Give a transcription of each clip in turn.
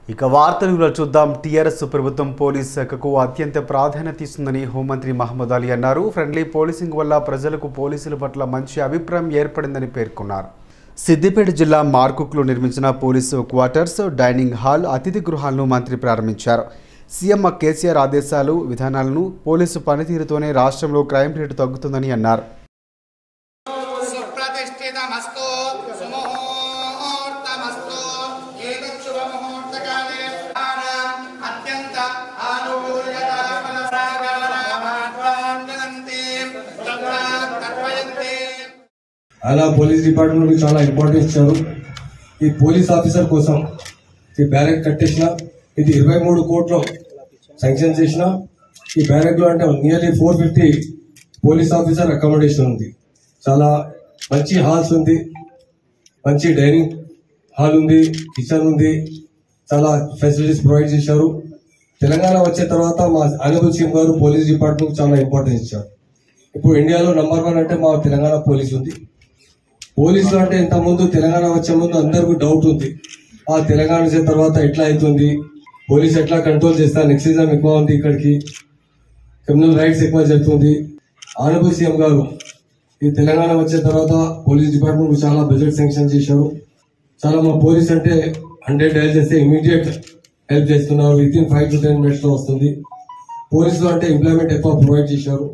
ఇక వార్తలు చూద్దాం టీఆర్ఎస్ ప్రభుత్వం పోలీస్ శాఖకు అత్యంత ప్రాధాన్యత ఇస్తుందని హోంమంత్రి మహమ్మద్ అలీ అన్నారు ఫ్రెండ్లీ పోలీసింగ్ వల్ల ప్రజలకు పోలీసుల పట్ల మంచి అభిప్రాయం ఏర్పడిందని పేర్కొన్నారు సిద్దిపేట జిల్లా మార్కుక్లో నిర్మించిన పోలీసు క్వార్టర్స్ డైనింగ్ హాల్ అతిథి గృహాలను మంత్రి ప్రారంభించారు సీఎం కేసీఆర్ ఆదేశాలు విధానాలను పోలీసు పనితీరుతోనే రాష్ట్రంలో క్రైమ్ రేటు తగ్గుతుందని అన్నారు సుప్రతిష్ఠితమస్తు సుముహూర్తమస్తు ఏతత్ శుభముహూర్తకాలే ప్రాణాం అత్యంత ఆనుకూల్యత ఫలసాగరనామాత్వాన్ జనంతి తత్రాత్ తర్పయంతి అలా పోలీస్ డిపార్ట్మెంట్ కి చాలా ఇంపార్టెన్స్ ఇచ్చారు ఈ పోలీస్ ఆఫీసర్ కోసం ఈ బ్యారెక్ కట్టేసిన ఇది ఇరవై మూడు కోట్లు శాంక్షన్ చేసిన ఈ బ్యారెక్ లో అంటే nearly four fifty police officer accommodation ఉంది చాలా మంచి హాల్స్ ఉంది మంచి డైనింగ్ హాల్ ఉంది కిచెన్ ఉంది చాలా ఫెసిలిటీస్ ప్రొవైడ్ చేశారు తెలంగాణ వచ్చే తర్వాత మా అనుభవ్ సింగ్ గారు పోలీస్ డిపార్ట్మెంట్ చాలా ఇంపార్టెన్స్ ఇచ్చారు ఇప్పుడు ఇండియాలో నంబర్ వన్ అంటే మా తెలంగాణ పోలీస్ ఉంది పోలీసులు అంటే ఇంత ముందు తెలంగాణ వచ్చే ముందు అందరికీ డౌట్ ఉంది ఆ తెలంగాణ వచ్చిన తర్వాత ఎట్లా అవుతుంది పోలీస్ ఎట్లా కంట్రోల్ చేస్తా నెక్సిజం ఎక్కువ ఉంది ఇక్కడికి క్రిమినల్ రైట్స్ ఎక్కువ జరుగుతుంది ఆనబుల్ సీఎం గారు ఈ తెలంగాణ వచ్చిన తర్వాత పోలీస్ డిపార్ట్మెంట్ కు చాలా బడ్జెట్ శాంక్షన్ చేశారు చాలా మా పోలీస్ అంటే హండ్రెడ్ డైల్ చేస్తే ఇమీడియట్ హెల్ప్ చేస్తున్నారు within five to ten minutes లో వస్తుంది పోలీసులు అంటే ఎంప్లాయ్మెంట్ ఎక్కువ ప్రొవైడ్ చేశారు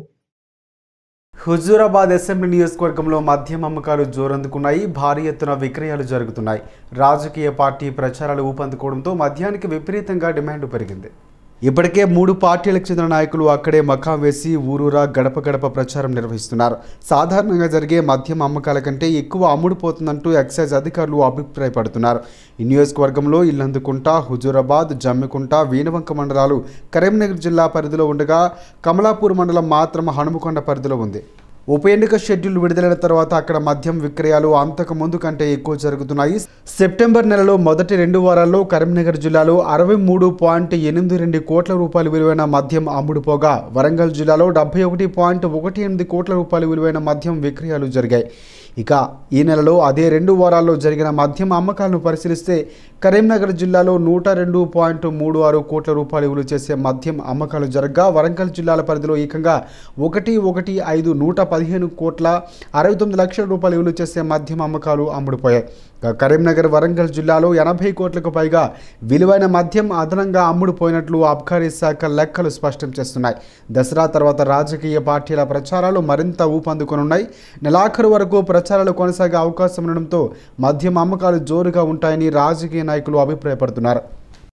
హుజూరాబాద్ అసెంబ్లీ నియోజకవర్గంలో మద్యం అమ్మకాలు జోరందుకున్నాయి భారీ ఎత్తున విక్రయాలు జరుగుతున్నాయి రాజకీయ పార్టీ ప్రచారాలు ఊపందుకోవడంతో మద్యానికి విపరీతంగా డిమాండ్ పెరిగింది ఇప్పటికే మూడు పార్టీలకు చెందిన నాయకులు అక్కడే మకాం వేసి ఊరూరా గడప గడప ప్రచారం నిర్వహిస్తున్నారు సాధారణంగా జరిగే మద్యం అమ్మకాల కంటే ఎక్కువ అమ్ముడుపోతుందంటూ ఎక్సైజ్ అధికారులు అభిప్రాయపడుతున్నారు ఈ నియోజకవర్గంలో ఇల్లందుకుంట హుజూరాబాద్ జమ్మికుంట వీణవంక మండలాలు కరీంనగర్ జిల్లా పరిధిలో ఉండగా కమలాపూర్ మండలం మాత్రం హనుమకొండ పరిధిలో ఉంది ఉప ఎన్నిక షెడ్యూల్ విడుదలైన తర్వాత అక్కడ మద్యం విక్రయాలు అంతకు ముందు కంటే ఎక్కువ జరుగుతున్నాయి సెప్టెంబర్ నెలలో మొదటి రెండు వారాల్లో కరీంనగర్ జిల్లాలో అరవై మూడు పాయింట్ ఎనిమిది రెండు కోట్ల రూపాయలు విలువైన మద్యం అమ్ముడుపోగా వరంగల్ జిల్లాలో డెబ్బై ఒకటి పాయింట్ ఒకటి ఎనిమిది కోట్ల రూపాయలు విలువైన మద్యం విక్రయాలు జరిగాయి ఇక ఈ నెలలో అదే రెండు వారాల్లో జరిగిన మద్యం అమ్మకాలను పరిశీలిస్తే కరీంనగర్ జిల్లాలో నూట రెండు పాయింట్ మూడు ఆరు కోట్ల రూపాయలు విలువ చేసే మద్యం అమ్మకాలు జరగగా వరంగల్ జిల్లాల పరిధిలో ఏకంగా ఒకటి ఒకటి ఐదు నూట పదిహేను కోట్ల అరవై తొమ్మిది లక్షల రూపాయలు విలువ చేసే మద్యం అమ్మకాలు అమ్ముడుపోయాయి ఇక కరీంనగర్ వరంగల్ జిల్లాలో ఎనభై కోట్లకు పైగా విలువైన మద్యం అదనంగా అమ్ముడుపోయినట్లు అబ్కారీ శాఖ లెక్కలు స్పష్టం చేస్తున్నాయి దసరా తర్వాత రాజకీయ పార్టీల ప్రచారాలు మరింత ఊపందుకొనున్నాయి నెలాఖరు వరకు ప్రచారాలు కొనసాగే అవకాశం ఉండడంతో మద్యం అమ్మకాలు జోరుగా ఉంటాయని రాజకీయ నాయకులు అభిప్రాయపడుతున్నారు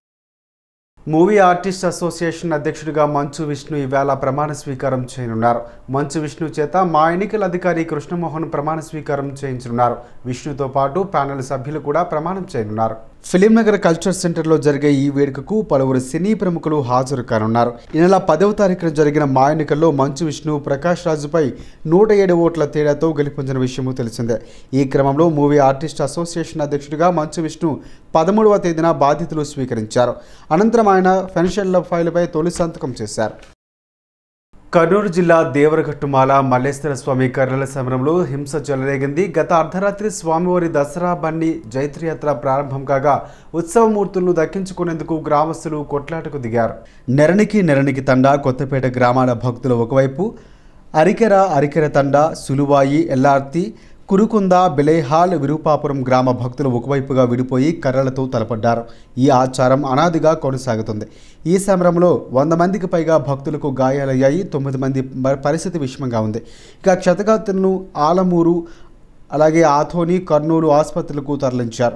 మూవీ ఆర్టిస్ట్ అసోసియేషన్ అధ్యక్షుడిగా మంచు విష్ణు ఈవేళ ప్రమాణ స్వీకారం చేయనున్నారు మంచు విష్ణు చేత మా ఎన్నికల అధికారి కృష్ణమోహన్ ప్రమాణ స్వీకారం చేయించనున్నారు విష్ణుతో పాటు ప్యానెల్ సభ్యులు కూడా ప్రమాణం చేయనున్నారు ఫిలిం నగర్ కల్చర్ సెంటర్లో జరిగే ఈ వేడుకకు పలువురు సినీ ప్రముఖులు హాజరు కానున్నారు ఈ నెల పదవ తారీఖున జరిగిన మా ఎన్నికల్లో మంచు విష్ణు ప్రకాష్ రాజుపై నూట ఏడు ఓట్ల తేడాతో గెలుపొందిన విషయము తెలిసిందే ఈ క్రమంలో మూవీ ఆర్టిస్ట్ అసోసియేషన్ అధ్యక్షుడిగా మంచు విష్ణు పదమూడవ తేదీన బాధ్యతలు స్వీకరించారు అనంతరం ఆయన పెన్షన్ల ఫైలుపై తొలి సంతకం చేశారు కర్నూలు జిల్లా దేవరగట్టుమాల మల్లేశ్వర స్వామి కర్రల సమరంలో హింస చెలరేగింది గత అర్ధరాత్రి స్వామివారి దసరా బండి జైత్రయాత్ర ప్రారంభం కాగా ఉత్సవమూర్తులను దక్కించుకునేందుకు గ్రామస్తులు కొట్లాటకు దిగారు నెరణికి నెరణికి తండా కొత్తపేట గ్రామాల భక్తులు ఒకవైపు అరికెర అరికెర తండ సులువాయి ఎల్లార్తి కురుకుంద బిలేహాల్ విరూపాపురం గ్రామ భక్తులు ఒకవైపుగా విడిపోయి కర్రలతో తలపడ్డారు ఈ ఆచారం అనాదిగా కొనసాగుతుంది ఈ సమరంలో వంద మందికి పైగా భక్తులకు గాయాలయ్యాయి తొమ్మిది మంది ప- పరిస్థితి విషమంగా ఉంది ఇక క్షతగాతులను ఆలమూరు అలాగే ఆథోని కర్నూలు ఆసుపత్రులకు తరలించారు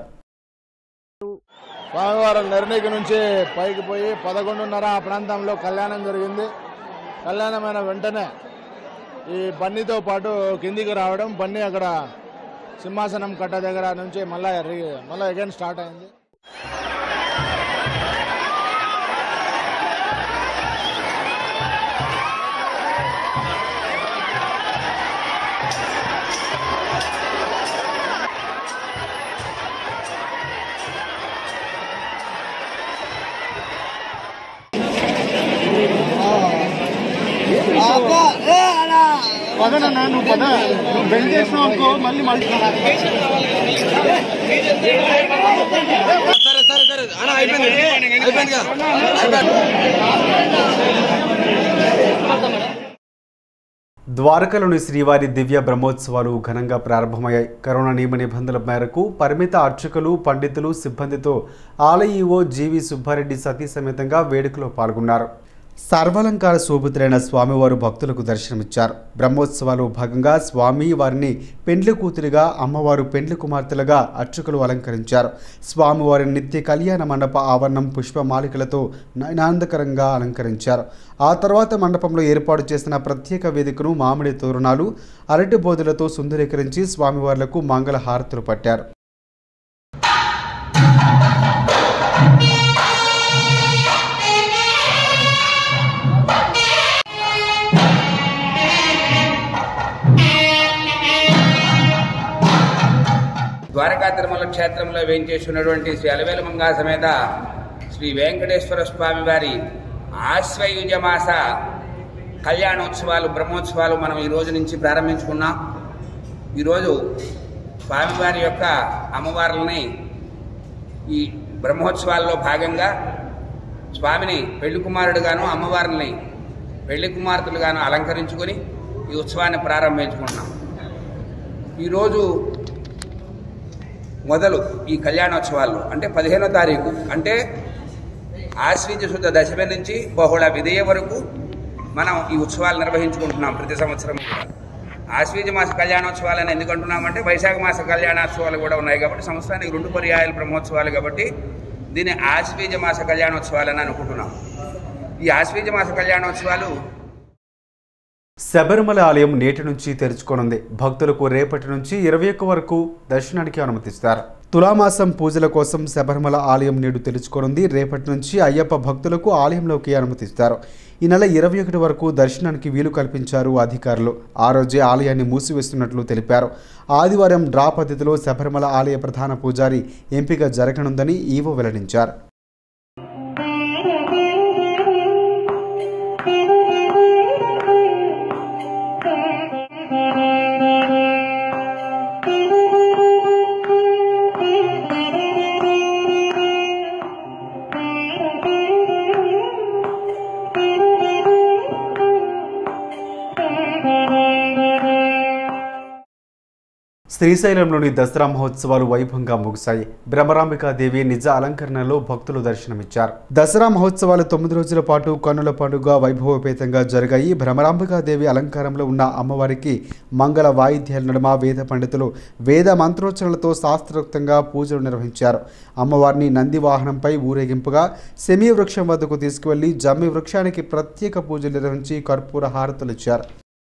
స్వామివారం నిర్ణయిక నుంచి పైకి పోయి పదకొండున్నర ఆ ప్రాంతంలో కళ్యాణం జరిగింది కళ్యాణమైన వెంటనే ఈ బన్నీతో పాటు కిందికి రావడం బన్నీ అక్కడ సింహాసనం కట్ట దగ్గర నుంచి మళ్ళా రి- మళ్ళా అగైన్ స్టార్ట్ అయింది పదనన్నా నువ్వు పద నువ్వు బెండ్ చేసినావు అనుకో మళ్ళీ మళ్ళీ సరే సరే సరే ద్వారకలోని శ్రీవారి దివ్య బ్రహ్మోత్సవాలు ఘనంగా ప్రారంభమయ్యాయి కరోనా నియమ నిబంధనల మేరకు పరిమిత అర్చకులు పండితులు సిబ్బందితో ఆలయ ఈవో జీవి సుబ్బారెడ్డి సతీ సమేతంగా వేడుకలో పాల్గొన్నారు సర్వాలంకార శోభితులైన స్వామివారు భక్తులకు దర్శనమిచ్చారు బ్రహ్మోత్సవాలు భాగంగా స్వామి వారిని పెండ్లి కూతురిగా అమ్మవారు పెండ్లి కుమార్తెలుగా అర్చకులు అలంకరించారు స్వామివారి నిత్య కళ్యాణ మండప ఆవరణం పుష్పమాలికలతో నయనాందకరంగా అలంకరించారు ఆ తర్వాత మండపంలో ఏర్పాటు చేసిన ప్రత్యేక వేదికను మామిడి తోరణాలు అరటి బోధులతో సుందరీకరించి స్వామివార్లకు మంగళ హారతులు పట్టారు ద్వారకా తిరుమల క్షేత్రంలో వేయించేస్తున్నటువంటి శ్రీ అలవేలు మంగా సమేత శ్రీ వెంకటేశ్వర స్వామి వారి ఆశ్వయుజ మాస కళ్యాణోత్సవాలు బ్రహ్మోత్సవాలు మనం ఈ రోజు నుంచి ప్రారంభించుకున్నాం ఈరోజు స్వామివారి యొక్క అమ్మవార్లని ఈ బ్రహ్మోత్సవాల్లో భాగంగా స్వామిని పెళ్లి కుమారుడుగాను అమ్మవారిని పెళ్లి కుమార్తెలుగాను అలంకరించుకొని ఈ ఉత్సవాన్ని ప్రారంభించుకుంటున్నాం ఈరోజు మొదలు ఈ కళ్యాణోత్సవాల్లో అంటే పదిహేనో తారీఖు అంటే ఆశ్వీజ శుద్ధ దశమి నుంచి బహుళ విదయ వరకు మనం ఈ ఉత్సవాలు నిర్వహించుకుంటున్నాం ప్రతి సంవత్సరం కూడా ఆశ్వీజ మాస కళ్యాణోత్సవాలని ఎందుకు అంటున్నామంటే వైశాఖ మాస కళ్యాణోత్సవాలు కూడా ఉన్నాయి కాబట్టి సంవత్సరానికి రెండు పర్యాయాల బ్రహ్మోత్సవాలు కాబట్టి దీన్ని ఆశ్వీజ మాస కళ్యాణోత్సవాలని అనుకుంటున్నాం ఈ ఆశ్వీజ మాస కళ్యాణోత్సవాలు శబరిమల ఆలయం నేటి నుంచి తెరుచుకోనుంది భక్తులకు రేపటి నుంచి ఇరవై ఒక్క వరకు దర్శనానికి అనుమతిస్తారు తులామాసం పూజల కోసం శబరిమల ఆలయం నేడు తెరుచుకోనుంది రేపటి నుంచి అయ్యప్ప భక్తులకు ఆలయంలోకి అనుమతిస్తారు ఈ నెల ఇరవై ఒకటి వరకు దర్శనానికి వీలు కల్పించారు అధికారులు ఆ రోజే ఆలయాన్ని మూసివేస్తున్నట్లు తెలిపారు ఆదివారం డ్రా పద్ధతిలో శబరిమల ఆలయ ప్రధాన పూజారి ఎంపిక జరగనుందని ఈవో వెల్లడించారు శ్రీశైలంలోని దసరా మహోత్సవాలు వైభవంగా ముగిశాయి బ్రహ్మరాంబికాదేవి నిజ అలంకరణలో భక్తులు దర్శనమిచ్చారు దసరా మహోత్సవాలు తొమ్మిది రోజుల పాటు కన్నుల పండుగ వైభవపేతంగా జరిగాయి భ్రమరాంబికాదేవి అలంకారంలో ఉన్న అమ్మవారికి మంగళ వాయిద్యాల నడుమ వేద పండితులు వేద మంత్రోచ్చరణలతో శాస్త్రోక్తంగా పూజలు నిర్వహించారు అమ్మవారిని నంది వాహనంపై ఊరేగింపుగా సెమీ వృక్షం వద్దకు తీసుకువెళ్లి జమ్మి వృక్షానికి ప్రత్యేక పూజలు నిర్వహించి కర్పూర హారతులు ఇచ్చారు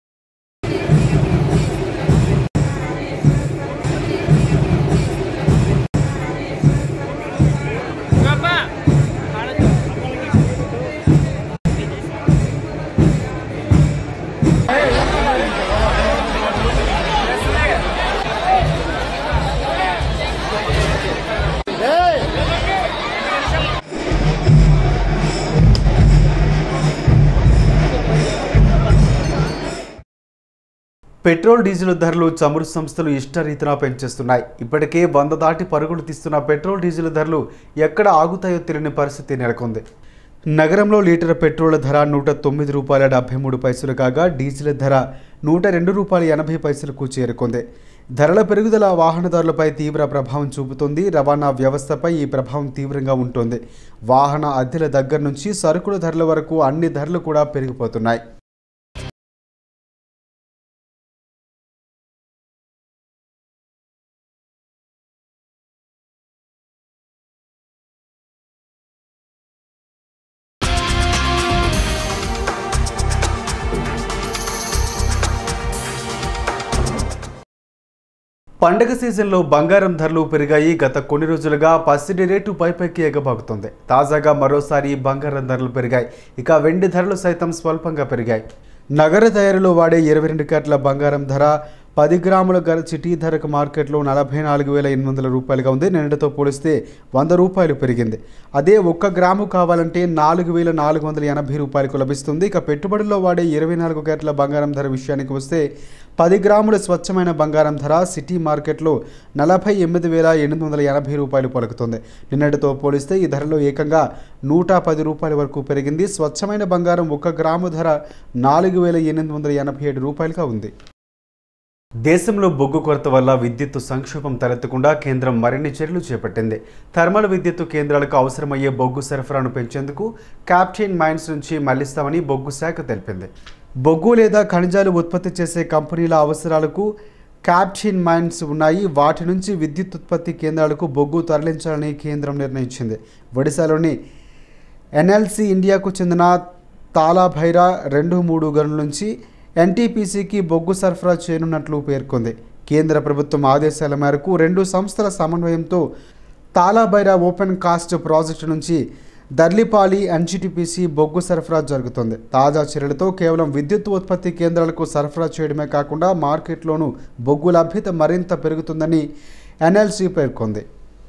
పెట్రోల్ డీజిల్ ధరలు చమురు సంస్థలు ఇష్టరీతిన పెంచేస్తున్నాయి ఇప్పటికే వంద దాటి పరుగులు తీస్తున్న పెట్రోల్ డీజిల్ ధరలు ఎక్కడ ఆగుతాయో తెలియని పరిస్థితి నెలకొంది నగరంలో లీటర్ పెట్రోల్ ధర నూట తొమ్మిది రూపాయల డెబ్బై మూడు పైసలు కాగా డీజిల్ ధర నూట రెండు రూపాయల ఎనభై పైసలకు చేరుకుంది ధరల పెరుగుదల వాహనదారులపై తీవ్ర ప్రభావం చూపుతుంది రవాణా వ్యవస్థపై ఈ ప్రభావం తీవ్రంగా ఉంటుంది వాహన అద్దెల దగ్గర నుంచి సరుకుల ధరల వరకు అన్ని ధరలు కూడా పెరిగిపోతున్నాయి పండగ సీజన్లో బంగారం ధరలు పెరిగాయి గత కొన్ని రోజులుగా పసిడి రేటు పైపైకి ఎగబాకుతుంది తాజాగా మరోసారి బంగారం ధరలు పెరిగాయి ఇక వెండి ధరలు సైతం స్వల్పంగా పెరిగాయి నగర తయారీలో వాడే ఇరవై రెండు క్యాట్ల బంగారం ధర పది గ్రాముల గల సిటీ ధరకు మార్కెట్లో నలభై నాలుగు వేల ఎనిమిది వందల రూపాయలుగా ఉంది నిన్నటితో పోలిస్తే వంద రూపాయలు పెరిగింది అదే ఒక్క గ్రాము కావాలంటే నాలుగు వేల నాలుగు వందల ఎనభై రూపాయలకు లభిస్తుంది ఇక పెట్టుబడుల్లో వాడే ఇరవై నాలుగు క్యారెట్ల బంగారం ధర విషయానికి వస్తే పది గ్రాముల స్వచ్ఛమైన బంగారం ధర సిటీ మార్కెట్లో నలభై ఎనిమిది వేల ఎనిమిది వందల ఎనభై రూపాయలు పలుకుతుంది నిన్నటితో పోలిస్తే ఈ ధరలో ఏకంగా నూట పది రూపాయల వరకు పెరిగింది స్వచ్ఛమైన బంగారం ఒక గ్రాము ధర నాలుగు వేల ఎనిమిది వందల ఎనభై ఏడు రూపాయలుగా ఉంది దేశంలో బొగ్గు కొరత వల్ల విద్యుత్తు సంక్షోభం తలెత్తకుండా కేంద్రం మరిన్ని చర్యలు చేపట్టింది థర్మల్ విద్యుత్తు కేంద్రాలకు అవసరమయ్యే బొగ్గు సరఫరాను పెంచేందుకు క్యాప్టైన్ మైన్స్ నుంచి మళ్లిస్తామని బొగ్గు శాఖ తెలిపింది బొగ్గు లేదా ఖనిజాలు ఉత్పత్తి చేసే కంపెనీల అవసరాలకు క్యాప్టైన్ మైన్స్ ఉన్నాయి వాటి నుంచి విద్యుత్ ఉత్పత్తి కేంద్రాలకు బొగ్గు తరలించాలని కేంద్రం నిర్ణయించింది ఒడిశాలోని ఎన్ఎల్సి ఇండియాకు చెందిన తాలాభైరా రెండు మూడు గనుల నుంచి ఎన్టీపీసీకి బొగ్గు సరఫరా చేయనున్నట్లు పేర్కొంది కేంద్ర ప్రభుత్వం ఆదేశాల మేరకు రెండు సంస్థల సమన్వయంతో తాలాబైరా ఓపెన్ కాస్ట్ ప్రాజెక్టు నుంచి దర్లిపాలి ఎన్జిటిపిసి బొగ్గు సరఫరా జరుగుతుంది తాజా చర్యలతో కేవలం విద్యుత్ ఉత్పత్తి కేంద్రాలకు సరఫరా చేయడమే కాకుండా మార్కెట్లోనూ బొగ్గు లభ్యత మరింత పెరుగుతుందని ఎన్ఎల్సి పేర్కొంది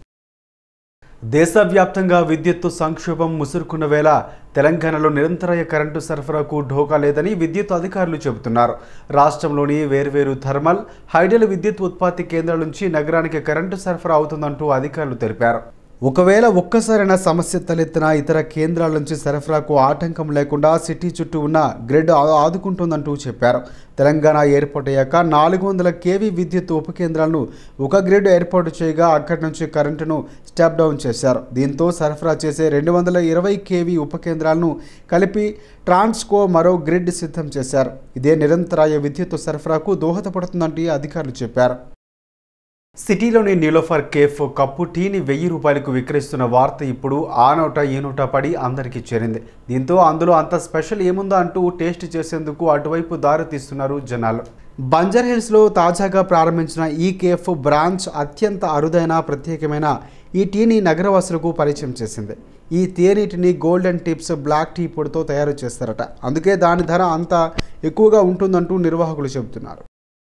దేశవ్యాప్తంగా విద్యుత్తు సంక్షోభం ముసురుకున్న వేళ తెలంగాణలో నిరంతరాయ కరెంటు సరఫరాకు ఢోకా లేదని విద్యుత్ అధికారులు చెబుతున్నారు రాష్ట్రంలోని వేర్వేరు థర్మల్ హైడల్ విద్యుత్ ఉత్పత్తి కేంద్రాల నుంచి నగరానికి కరెంటు సరఫరా అవుతుందంటూ అధికారులు తెలిపారు ఒకవేళ ఒక్కసారైనా సమస్య తలెత్తిన ఇతర కేంద్రాల నుంచి సరఫరాకు ఆటంకం లేకుండా సిటీ చుట్టూ ఉన్న గ్రిడ్ ఆ- ఆదుకుంటుందంటూ చెప్పారు తెలంగాణ ఏర్పాటు అయ్యాక నాలుగు వందల కేవీ విద్యుత్ ఉప కేంద్రాలను ఒక గ్రిడ్ ఏర్పాటు చేయగా అక్కడి నుంచి కరెంటును స్టెప్ డౌన్ చేశారు దీంతో సరఫరా చేసే రెండు వందల ఇరవై కేవీ ఉప కేంద్రాలను కలిపి ట్రాన్స్కో మరో గ్రిడ్ సిద్ధం చేశారు ఇదే నిరంతరాయ విద్యుత్ సరఫరాకు దోహదపడుతుందంటే అధికారులు చెప్పారు సిటీలోని నీలోఫర్ కేఫ్ కప్పు టీని వెయ్యి రూపాయలకు విక్రయిస్తున్న వార్త ఇప్పుడు ఆ నోట ఈ నోట పడి అందరికీ చేరింది దీంతో అందులో అంత స్పెషల్ ఏముందో అంటూ టేస్ట్ చేసేందుకు అటువైపు దారి తీస్తున్నారు జనాలు బంజర్ హిల్స్లో తాజాగా ప్రారంభించిన ఈ కేఫ్ బ్రాంచ్ అత్యంత అరుదైన ప్రత్యేకమైన ఈ టీని నగరవాసులకు పరిచయం చేసింది ఈ తేనీటిని గోల్డెన్ టిప్స్ బ్లాక్ టీ పొడితో తయారు చేస్తారట అందుకే దాని ధర అంత ఎక్కువగా ఉంటుందంటూ నిర్వాహకులు చెబుతున్నారు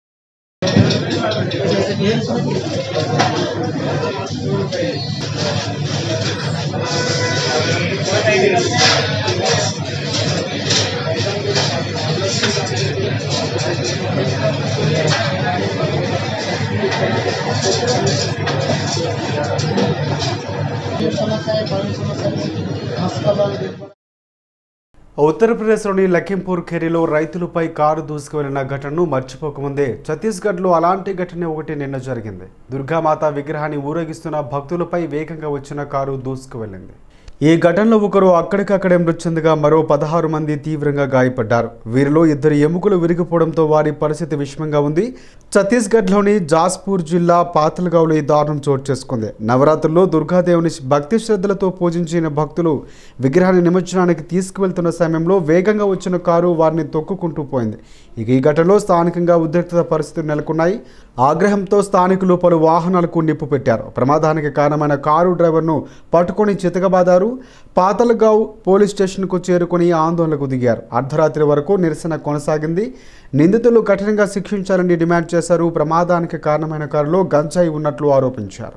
ఉత్తరప్రదేశ్లోని లఖింపూర్ ఖేరీలో రైతులపై కారు దూసుకువెళ్లిన ఘటనను మర్చిపోకముందే ఛత్తీస్గఢ్లో అలాంటి ఘటన ఒకటి నిన్న జరిగింది దుర్గామాత విగ్రహాన్ని ఊరేగిస్తున్న భక్తులపై వేగంగా వచ్చిన కారు దూసుకువెళ్ళింది ఈ ఘటనలో ఒకరు అక్కడికక్కడే మృతి చెందగా మరో పదహారు మంది తీవ్రంగా గాయపడ్డారు వీరిలో ఇద్దరు ఎముకలు విరిగిపోవడంతో వారి పరిస్థితి విషమంగా ఉంది ఛత్తీస్గఢ్లోని జాస్పూర్ జిల్లా పాతల్గావ్లో ఈ దారుణం చోటు చేసుకుంది నవరాత్రుల్లో దుర్గాదేవుని భక్తి శ్రద్ధలతో పూజించిన భక్తులు విగ్రహాన్ని నిమజ్జనానికి తీసుకువెళ్తున్న సమయంలో వేగంగా వచ్చిన కారు వారిని తొక్కుకుంటూ పోయింది ఇక ఈ ఘటనలో స్థానికంగా ఉద్రిక్తత పరిస్థితులు నెలకొన్నాయి ఆగ్రహంతో స్థానికులు పలు వాహనాలకు నిప్పు పెట్టారు ప్రమాదానికి కారణమైన కారు డ్రైవర్ను పట్టుకొని చితకబాదారు పాతలగావ్ పోలీస్ స్టేషన్కు చేరుకుని ఆందోళనకు దిగారు అర్ధరాత్రి వరకు నిరసన కొనసాగింది నిందితులు కఠినంగా శిక్షించాలని డిమాండ్ చేశారు ప్రమాదానికి కారణమైన కారులో గంజాయి ఉన్నట్లు ఆరోపించారు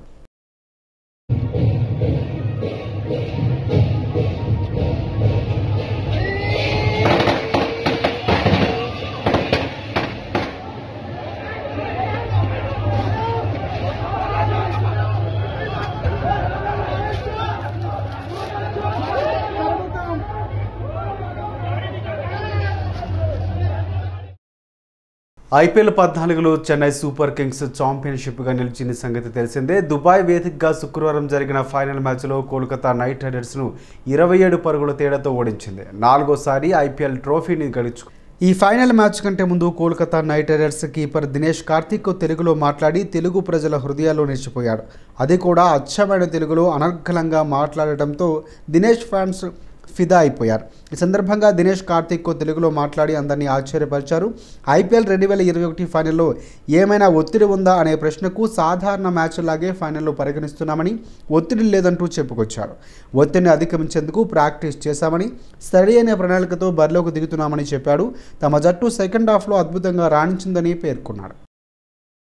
ఐపీఎల్ పద్నాలుగులో చెన్నై సూపర్ కింగ్స్ ఛాంపియన్షిప్గా నిలిచిన సంగతి తెలిసిందే దుబాయ్ వేదికగా శుక్రవారం జరిగిన ఫైనల్ మ్యాచ్లో కోల్కతా నైట్ రైడర్స్ను ఇరవై ఏడు పరుగుల తేడాతో ఓడించింది నాలుగోసారి ఐపీఎల్ ట్రోఫీని గెలుచు ఈ ఫైనల్ మ్యాచ్ కంటే ముందు Kolkata Knight Riders keeper Dinesh Karthik తెలుగులో మాట్లాడి తెలుగు ప్రజల హృదయాల్లో నిలిచిపోయాడు అది కూడా అచ్చమైన తెలుగులో అనర్గళంగా మాట్లాడటంతో దినేష్ ఫ్యాన్స్ ఫిదా అయిపోయారు ఈ సందర్భంగా దినేష్ కార్తిక్ తెలుగులో మాట్లాడి అందరినీ ఆశ్చర్యపరిచారు ఐపీఎల్ రెండు వేల ఇరవై ఒకటి ఫైనల్లో ఏమైనా ఒత్తిడి ఉందా అనే ప్రశ్నకు సాధారణ మ్యాచ్ లాగే ఫైనల్లో పరిగణిస్తున్నామని ఒత్తిడి లేదంటూ చెప్పుకొచ్చారు ఒత్తిడిని అధిగమించేందుకు ప్రాక్టీస్ చేశామని సరి అయిన ప్రణాళికతో బరిలోకి దిగుతున్నామని చెప్పాడు తమ జట్టు సెకండ్ హాఫ్లో అద్భుతంగా రాణించిందని పేర్కొన్నాడు